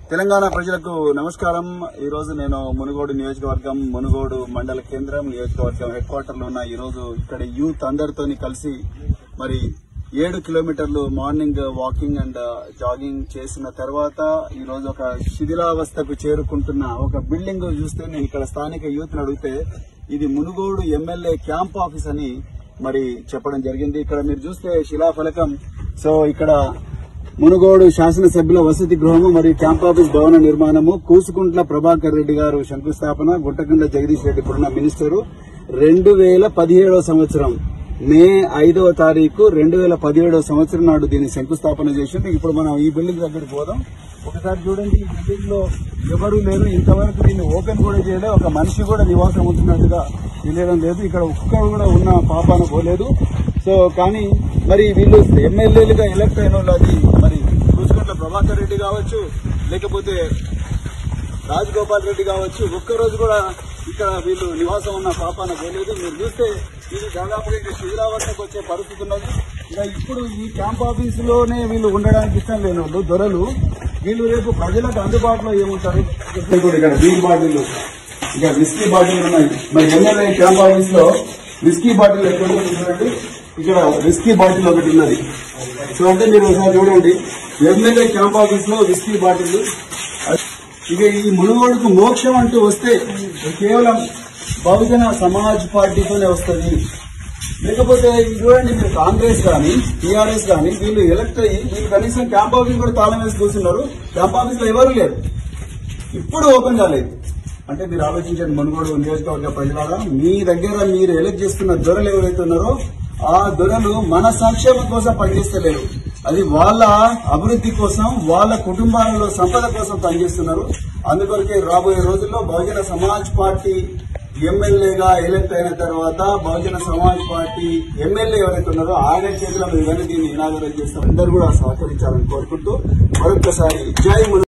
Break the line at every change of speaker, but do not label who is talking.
తెలంగాణ ప్రజలకు నమస్కారం ఈ రోజు నేను మునుగోడు నియోజకవర్గం మునుగోడు మండల కేంద్రం నియోజకవర్గం హెడ్ క్వార్టర్ లో ఉన్న ఈ రోజు ఇక్కడ యూత్ అందరితోని కలిసి మరి ఏడు కిలోమీటర్లు మార్నింగ్ వాకింగ్ అండ్ జాగింగ్ చేసిన తర్వాత ఈ రోజు ఒక శిథిలావస్థకు చేరుకుంటున్న ఒక బిల్డింగ్ చూస్తే నేను ఇక్కడ స్థానిక యూత్ అడిగితే ఇది మునుగోడు ఎమ్మెల్యే క్యాంప్ ఆఫీస్ అని మరి చెప్పడం జరిగింది ఇక్కడ మీరు చూస్తే శిలాఫలకం సో ఇక్కడ మునుగోడు శాసనసభ్యుల వసతి గృహము మరియు క్యాంప్ ఆఫీస్ భవన నిర్మాణము కూసుకుంట్ల ప్రభాకర్ రెడ్డి గారు శంకుస్థాపన గుంటకండ జగదీష్ రెడ్డి ఇప్పుడున్న మినిస్టరు రెండు వేల పదిహేడవ సంవత్సరం మే ఐదవ తారీఖు రెండు వేల పదిహేడవ సంవత్సరం నాడు దీన్ని శంకుస్థాపన చేసింది ఇప్పుడు మనం ఈ బిల్డింగ్ దగ్గరికి పోదాం ఒకసారి చూడండి ఈ బిల్డింగ్ లో ఎవరు లేరు ఇంతవరకు దీన్ని ఓపెన్ కూడా చేయలేదు ఒక మనిషి కూడా నివాసం ఉంటున్నట్టుగా తెలియడం లేదు ఇక్కడ ఒక్కడు కూడా ఉన్న పాపాన పోలేదు సో కానీ మరి వీళ్ళు ఎమ్మెల్యేలుగా ఎలక్ట్ అయిన వాళ్ళు అది మరి చూసుకుంటే ప్రభాకర్ రెడ్డి కావచ్చు లేకపోతే రాజగోపాల్ రెడ్డి కావచ్చు ఒక్కరోజు కూడా ఇక్కడ వీళ్ళు నివాసం ఉన్న పాపాన పోలేదు మీరు చూస్తే ఇది దాదాపుగా ఇంకా శిథిలావస్థకు వచ్చే పరిస్థితి ఉన్నది ఇక ఇప్పుడు ఈ క్యాంప్ ఆఫీస్ లోనే వీళ్ళు ఉండడానికి ఇష్టం లేని వాళ్ళు దొరలు వీళ్ళు రేపు ప్రజలకు అందుబాటులో ఏముంటారు ఇప్పుడు ఇక్కడ బీర్ బాటిల్ ఇక విస్కీ బాటిల్ ఉన్నాయి మరి ఎమ్మెల్యే క్యాంప్ ఆఫీస్ లో విస్కీ బాటిల్ ఎక్కడ చూడండి ఇక్కడ విస్కీ బాటిల్ ఒకటి ఉన్నది సో అంటే మీరు ఒకసారి చూడండి ఎమ్మెల్యే క్యాంప్ ఆఫీస్ లో విస్కీ బాటిల్ ఇక ఈ మునుగోడుకు మోక్షం అంటూ వస్తే కేవలం బహుజన సమాజ్ పార్టీతోనే వస్తుంది లేకపోతే ఇది చూడండి మీరు కాంగ్రెస్ కానీ టీఆర్ఎస్ కానీ వీళ్ళు ఎలక్ట్ అయ్యి వీళ్ళు కనీసం క్యాంప్ ఆఫీస్ కూడా తాళం వేసి కూర్చున్నారు క్యాంప్ ఆఫీస్ లో ఎవరు లేరు ఇప్పుడు ఓపెన్ కాలేదు అంటే మీరు ఆలోచించండి మునుగోడు నియోజకవర్గ ప్రజలారా మీ దగ్గర మీరు ఎలక్ట్ చేస్తున్న దొరలు ఎవరైతే ఉన్నారో ఆ దొరలు మన సంక్షేమం కోసం పనిచేస్తలేరు అది వాళ్ళ అభివృద్ధి కోసం వాళ్ళ కుటుంబాలలో సంపద కోసం పనిచేస్తున్నారు అందుకొరకే రాబోయే రోజుల్లో బహుజన సమాజ్ పార్టీ ఎమ్మెల్యేగా ఎలక్ట్ అయిన తర్వాత బహుజన సమాజ్ పార్టీ ఎమ్మెల్యే ఎవరైతే ఉన్నారో ఆయన చేతిలో మీరు కానీ దీన్ని ఇనాగరేట్ చేస్తారు అందరూ కూడా సహకరించాలని కోరుకుంటూ మరొకసారి జై మును